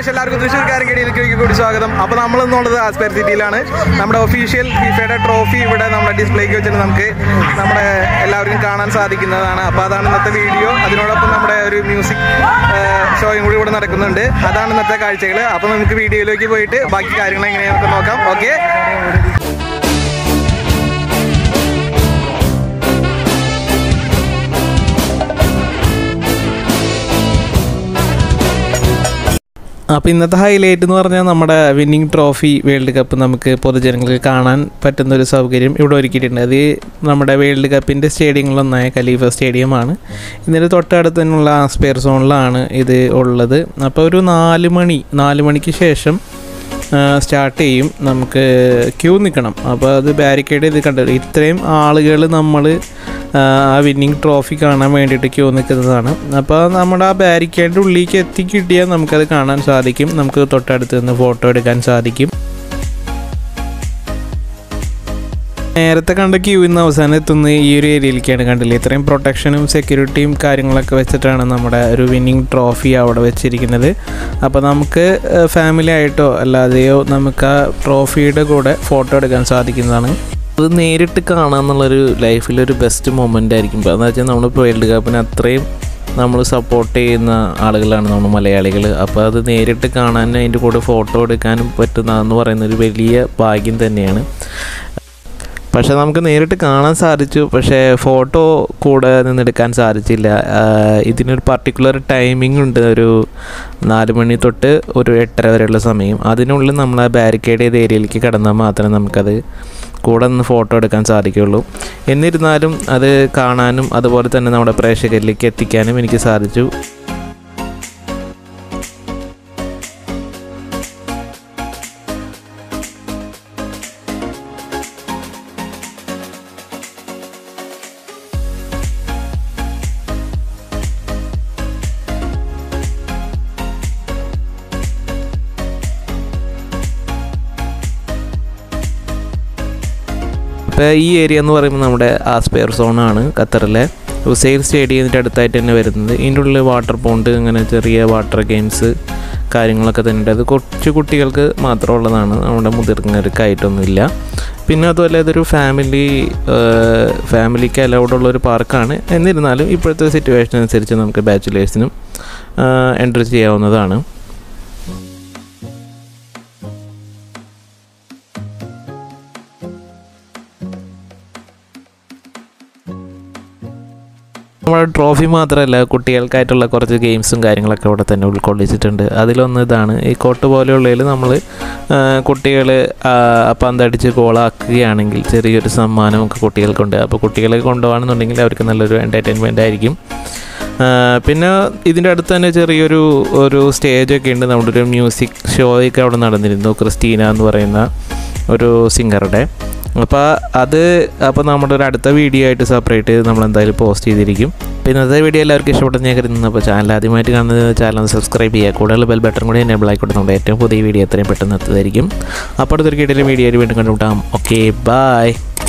guys എല്ലാവർക്കും തൃശ്ശൂർ കാരങ്കടിയിലേക്ക് കൂടി സ്വാഗതം അപ്പോൾ നമ്മൾ എന്നുള്ളത് ആസ്പയർ സിറ്റിയിലാണ് നമ്മുടെ ഒഫീഷ്യൽ ഫിഫയുടെ ട്രോഫി ഇവിടെ നമ്മുടെ ഡിസ്പ്ലേക്ക് വെച്ചിട്ട് നമുക്ക് നമ്മുടെ എല്ലാവർക്കും കാണാൻ സാധിക്കുന്നതാണ് അപ്പോൾ അതാണ് ഇന്നത്തെ വീഡിയോ അതിനോടൊപ്പം നമ്മുടെ ഒരു മ്യൂസിക് ഷോയും കൂടി ഇവിടെ നടക്കുന്നുണ്ട് അതാണ് ഇന്നത്തെ കാഴ്ചകൾ അപ്പോൾ നമുക്ക് വീഡിയോയിലേക്ക് പോയിട്ട് ബാക്കി കാര്യങ്ങൾ എങ്ങനെയാണെന്ന് നോക്കാം ഓക്കെ അപ്പോൾ ഇന്നത്തെ ഹൈലൈറ്റ് എന്ന് പറഞ്ഞാൽ നമ്മുടെ വിന്നിംഗ് ട്രോഫി വേൾഡ് കപ്പ് നമുക്ക് പൊതുജനങ്ങൾക്ക് കാണാൻ പറ്റുന്ന ഒരു സൗകര്യം ഇവിടെ ഒരുക്കിയിട്ടുണ്ട് അത് നമ്മുടെ വേൾഡ് കപ്പിൻ്റെ സ്റ്റേഡിയങ്ങളിലൊന്നായ ഖലീഫ സ്റ്റേഡിയമാണ് ഇതിൻ്റെ തൊട്ടടുത്ത് തന്നെയുള്ള ആസ്പെയർ സോണിലാണ് ഇത് ഉള്ളത് അപ്പോൾ ഒരു നാല് മണി നാല് മണിക്ക് ശേഷം സ്റ്റാർട്ട് ചെയ്യും നമുക്ക് ക്യൂ നിൽക്കണം അപ്പോൾ അത് ബാരിക്കേഡ് ചെയ്ത് കണ്ടത് ഇത്രയും ആളുകൾ നമ്മൾ ആ വിന്നിങ് ട്രോഫി കാണാൻ വേണ്ടിയിട്ട് ക്യൂ നിൽക്കുന്നതാണ് അപ്പോൾ നമ്മുടെ ആ ബാരിക്കേഡിൻ്റെ ഉള്ളിലേക്ക് എത്തിക്കിട്ടിയാൽ നമുക്കത് കാണാൻ സാധിക്കും നമുക്ക് തൊട്ടടുത്ത് നിന്ന് ഫോട്ടോ എടുക്കാൻ സാധിക്കും നേരത്തെ കണ്ട ക്യൂ ഇന്ന് അവസാനം എത്തുന്ന ഈ ഒരു ഏരിയയിലേക്കാണ് കണ്ടില്ലേ ഇത്രയും പ്രൊട്ടക്ഷനും സെക്യൂരിറ്റിയും കാര്യങ്ങളൊക്കെ വെച്ചിട്ടാണ് നമ്മുടെ ഒരു വിന്നിങ് ട്രോഫി അവിടെ വെച്ചിരിക്കുന്നത് അപ്പോൾ നമുക്ക് ഫാമിലി ആയിട്ടോ അല്ലാതെയോ നമുക്ക് ആ ട്രോഫിയുടെ കൂടെ ഫോട്ടോ എടുക്കാൻ സാധിക്കുന്നതാണ് അത് നേരിട്ട് കാണാമെന്നുള്ളൊരു ലൈഫിലൊരു ബെസ്റ്റ് മൊമെൻ്റ് ആയിരിക്കും എന്ന് വെച്ചാൽ നമ്മൾ വേൾഡ് കപ്പിന് അത്രയും നമ്മൾ സപ്പോർട്ട് ചെയ്യുന്ന ആളുകളാണ് നമ്മൾ മലയാളികൾ അപ്പോൾ അത് നേരിട്ട് കാണാനും അതിൻ്റെ കൂടെ ഫോട്ടോ എടുക്കാനും പറ്റുന്നതെന്ന് പറയുന്ന ഒരു വലിയ ഭാഗ്യം തന്നെയാണ് പക്ഷേ നമുക്ക് നേരിട്ട് കാണാൻ സാധിച്ചു പക്ഷേ ഫോട്ടോ കൂടെ നിന്നെടുക്കാൻ സാധിച്ചില്ല ഇതിനൊരു പർട്ടിക്കുലർ ടൈമിംഗ് ഉണ്ട് ഒരു നാല് മണി തൊട്ട് ഒരു എട്ടര വരെയുള്ള സമയം അതിനുള്ളിൽ നമ്മൾ ആ ബാരിക്കേഡ് ചെയ്ത ഏരിയയിലേക്ക് കടന്നാൽ മാത്രമേ നമുക്കത് കൂടെ നിന്ന് ഫോട്ടോ എടുക്കാൻ സാധിക്കുകയുള്ളൂ എന്നിരുന്നാലും അത് കാണാനും അതുപോലെ തന്നെ നമ്മുടെ പ്രേക്ഷകരിലേക്ക് എത്തിക്കാനും എനിക്ക് സാധിച്ചു ഇപ്പോൾ ഈ ഏരിയ എന്ന് പറയുമ്പോൾ നമ്മുടെ ആസ്പെയർ സോണാണ് ഖത്തറിലെ ഹുസൈൻ സ്റ്റേഡിയത്തിൻ്റെ അടുത്തായിട്ട് തന്നെ വരുന്നത് ഇതിൻ്റെ ഉള്ളിൽ വാട്ടർ പോണ്ട് അങ്ങനെ ചെറിയ വാട്ടർ ഗെയിംസ് കാര്യങ്ങളൊക്കെ തന്നെ ഉണ്ട് അത് കുറച്ച് കുട്ടികൾക്ക് മാത്രമുള്ളതാണ് നമ്മുടെ മുതിർന്നവർക്കായിട്ടൊന്നുമില്ല പിന്നെ അതുപോലെ അതൊരു ഫാമിലി ഫാമിലിക്ക് അലൗഡ് ഉള്ള ഒരു പാർക്കാണ് എന്നിരുന്നാലും ഇപ്പോഴത്തെ സിറ്റുവേഷൻ അനുസരിച്ച് നമുക്ക് ബാച്ചിലേഴ്സിനും എൻട്രി ചെയ്യാവുന്നതാണ് നമ്മുടെ ട്രോഫി മാത്രമല്ല കുട്ടികൾക്കായിട്ടുള്ള കുറച്ച് ഗെയിംസും കാര്യങ്ങളൊക്കെ ഇവിടെ തന്നെ ഉൾക്കൊള്ളിച്ചിട്ടുണ്ട് അതിലൊന്ന് ഇതാണ് ഈ കോട്ട് പോലെയുള്ളതിൽ നമ്മൾ കുട്ടികൾ പന്തടിച്ച് ഗോളാക്കുകയാണെങ്കിൽ ചെറിയൊരു സമ്മാനമൊക്കെ കുട്ടികൾക്കുണ്ട് അപ്പോൾ കുട്ടികളെ കൊണ്ടുപോകണമെന്നുണ്ടെങ്കിൽ അവർക്ക് നല്ലൊരു എൻ്റർടൈൻമെൻ്റ് ആയിരിക്കും പിന്നെ ഇതിൻ്റെ അടുത്ത് തന്നെ ചെറിയൊരു ഒരു സ്റ്റേജൊക്കെ ഉണ്ട് നമ്മുടെ ഒരു മ്യൂസിക് ഷോയൊക്കെ അവിടെ നടന്നിരുന്നു ക്രിസ്റ്റീന എന്ന് പറയുന്ന ഒരു സിംഗറുടെ അപ്പോൾ അത് അപ്പോൾ നമ്മുടെ ഒരു അടുത്ത വീഡിയോ ആയിട്ട് സെപ്പറേറ്റ് ചെയ്ത് നമ്മൾ എന്തായാലും പോസ്റ്റ് ചെയ്തിരിക്കും അപ്പോൾ ഇന്നത്തെ വീഡിയോ എല്ലാവർക്കും ഇഷ്ടപ്പെട്ടെന്ന് ഞാൻ കരുതുന്നു അപ്പോൾ ചാനൽ ആദ്യമായിട്ട് കാണുന്നത് ചാനൽ ഒന്ന് സബ്സ്ക്രൈബ് ചെയ്യുക കൂടുതൽ ബെൽ ബട്ടൺ കൂടി എനേബിൾ ആയിക്കോട്ടെ നമ്മുടെ ഏറ്റവും പുതിയ വീഡിയോ എത്രയും പെട്ടെന്ന് എത്തുന്നതായിരിക്കും അപ്പോൾ അടുത്തൊരു വീഡിയോയിൽ വീഡിയോ വീണ്ടും കണ്ടുമുട്ടാം ഓക്കെ ബായ്